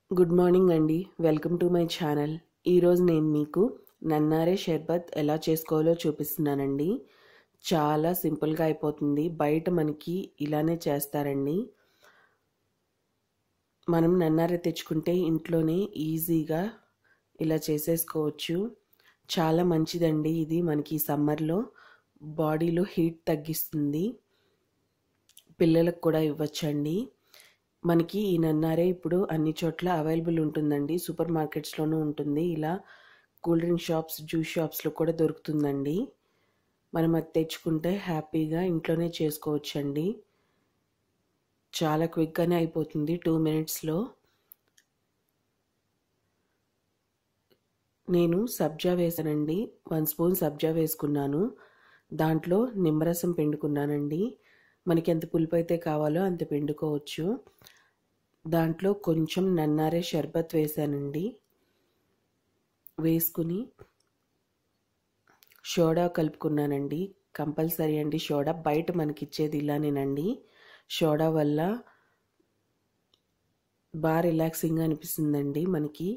good morning అండి welcome to my channel ఈరోజు నేను మీకు నన్నారే షర్బత్ ఎలా చేసుకోవాలో చూపిస్తున్నానండి చాలా సింపుల్గా అయిపోతుంది బయట మనకి ఇలానే చేస్తారండి మనం నన్నారే తెచ్చుకుంటే ఇంట్లోనే ఈజీగా ఇలా చేసేసుకోవచ్చు చాలా మంచిదండి ఇది మనకి సమ్మర్లో బాడీలో హీట్ తగ్గిస్తుంది పిల్లలకు కూడా ఇవ్వచ్చండి మనకి ఈ నన్నారే ఇప్పుడు అన్ని చోట్ల అవైలబుల్ ఉంటుందండి సూపర్ మార్కెట్స్లోనూ ఉంటుంది ఇలా కూల్ డ్రింక్ షాప్స్ జ్యూస్ షాప్స్లో కూడా దొరుకుతుందండి మనం అది తెచ్చుకుంటే హ్యాపీగా ఇంట్లోనే చేసుకోవచ్చండి చాలా క్విక్గానే అయిపోతుంది టూ మినిట్స్లో నేను సబ్జా వేసానండి వన్ స్పూన్ సబ్జా వేసుకున్నాను దాంట్లో నిమ్మరసం పిండుకున్నానండి మనకి ఎంత పులుపు అయితే కావాలో అంత పిండుకోవచ్చు దాంట్లో కొంచెం నన్నారే షర్బత్ వేసానండి వేసుకుని సోడా కలుపుకున్నానండి కంపల్సరీ అండి సోడా బయట మనకి ఇచ్చేది ఇలానేనండి సోడా వల్ల బాగా రిలాక్సింగ్గా అనిపిస్తుందండి మనకి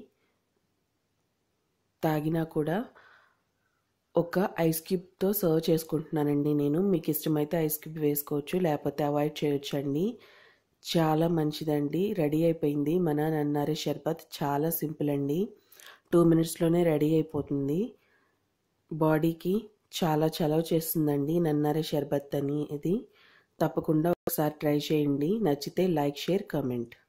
తాగినా కూడా ఒక ఐస్ క్యూబ్తో సర్వ్ చేసుకుంటున్నానండి నేను మీకు ఇష్టమైతే ఐస్ క్యూబ్ వేసుకోవచ్చు లేకపోతే అవాయిడ్ చేయొచ్చు అండి చాలా మంచిదండి రెడీ అయిపోయింది మన నన్నారే షర్బత్ చాలా సింపుల్ అండి టూ మినిట్స్లోనే రెడీ అయిపోతుంది బాడీకి చాలా చలవ చేస్తుందండి నన్నారే షర్బత్ అని ఇది తప్పకుండా ఒకసారి ట్రై చేయండి నచ్చితే లైక్ షేర్ కమెంట్